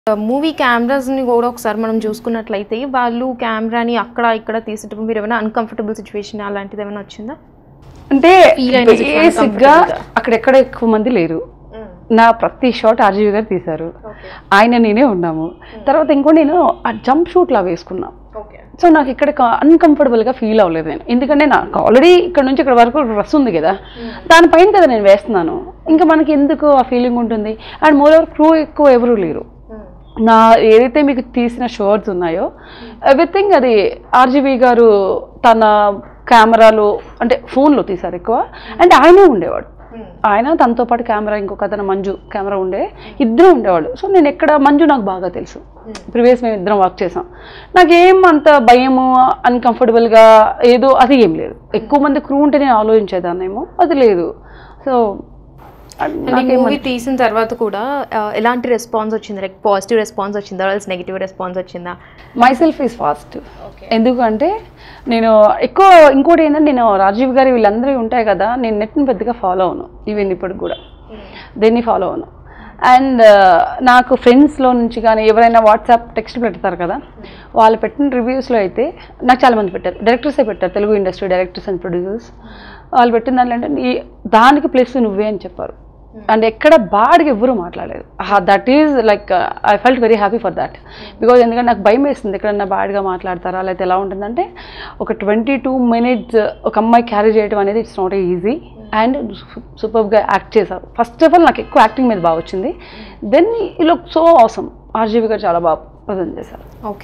Movie కెమెరాస్ని కూడా ఒకసారి మనం చూసుకున్నట్లయితే వాళ్ళు కెమెరాని అక్కడ ఇక్కడ తీసేటప్పుడు మీరు ఏమైనా అన్కంఫర్టబుల్ సిచ్యువేషన్ అలాంటిది ఏమైనా వచ్చిందా అంటే Feel అయిన situation బేసిక్ గా comfortable గా. అక్కడెక్కడ ఎక్కువ మంది లేరు నా ప్రతి షాట్ ఆర్జీవి గారు తీశారు ఆయన నేనే ఉన్నాము తర్వాత ఇంకో నేను ఆ జంప్ షూట్ లా వేసుకున్నా ఓకే సో నాకు ఇక్కడ అన్కంఫర్టబుల్గా ఫీల్ అవ్వలేదు నేను ఎందుకంటే నాకు ఆల్రెడీ ఇక్కడ నుంచి ఇక్కడ వరకు డ్రెస్ ఉంది కదా దానిపైన కదా నేను వేస్తున్నాను ఇంకా మనకి ఎందుకు ఆ ఫీలింగ్ ఉంటుంది అండ్ మోర్ ఓవర్ క్రూ ఎక్కువ ఎవరు లేరు నా ఏదైతే మీకు తీసిన షోర్స్ ఉన్నాయో ఎవ్రీథింగ్ అది ఆర్జీవి గారు తన కెమెరాలు అంటే ఫోన్లో తీశారు ఎక్కువ అండ్ ఆయనే ఉండేవాడు ఆయన తనతో పాటు కెమెరా ఇంకొక అతను మంజు కెమెరా ఉండే ఇద్దరు ఉండేవాళ్ళు సో నేను ఎక్కడ మంజు నాకు బాగా తెలుసు ప్రీవియస్ మేము ఇద్దరం వర్క్ చేసాం నాకేం అంత భయము అన్కంఫర్టబుల్గా ఏదో అది ఏం లేదు ఎక్కువ మంది క్రూ ఉంటే నేను ఆలోచించేదాన్నేమో అది లేదు సో అంటే మూవీ తీసిన తర్వాత కూడా ఆ, ఎలాంటి రెస్పాన్స్ వచ్చింది లైక్ పాజిటివ్ రెస్పాన్స్ వచ్చిందా నెగిటివ్ రెస్పాన్స్ వచ్చిందా మై సెల్ఫ్ ఈజ్ ఫాస్ట్ ఎందుకంటే నేను ఎక్కువ ఇంకోటి ఏంటంటే నేను రాజీవ్ గారి వీళ్ళందరూ ఉంటాయి కదా నేను నెట్ని పెద్దగా ఫాలో అవును ఈవెన్ ఇప్పుడు కూడా దేన్ని ఫాలో అవును అండ్ నాకు ఫ్రెండ్స్లో నుంచి కానీ ఎవరైనా వాట్సాప్ టెక్స్ట్ పెడతారు కదా వాళ్ళు పెట్టిన రివ్యూస్లో అయితే నాకు చాలామంది పెట్టారు డైరెక్టర్సే పెట్టారు Telugu industry directors and producers వాళ్ళు పెట్టిన దాంట్లో అంటే నీ దానికి ప్లేస్ నువ్వే అని చెప్పారు అండ్ ఎక్కడ బాడ్గా ఎవ్వరూ మాట్లాడలేదు that is like I felt very happy for that because ఎందుకంటే నాకు భయం వేస్తుంది ఎక్కడన్నా బ్యాడ్గా మాట్లాడతారా లేకపోతే ఎలా ఉంటుందంటే ఒక ట్వంటీ టూ మినిట్స్ ఒక అమ్మాయి క్యారీ చేయడం అనేది ఇట్స్ నాట్ ఈజీ అండ్ సూపర్గా యాక్ట్ చేశారు ఫస్ట్ ఆఫ్ ఆల్ నాకు ఎక్కువ యాక్టింగ్ మీద బాగా వచ్చింది దెన్ ఈ లుక్ సో అవసరం ఆర్జీవి గారు చాలా బాగా ప్రజెంట్ చేశారు ఓకే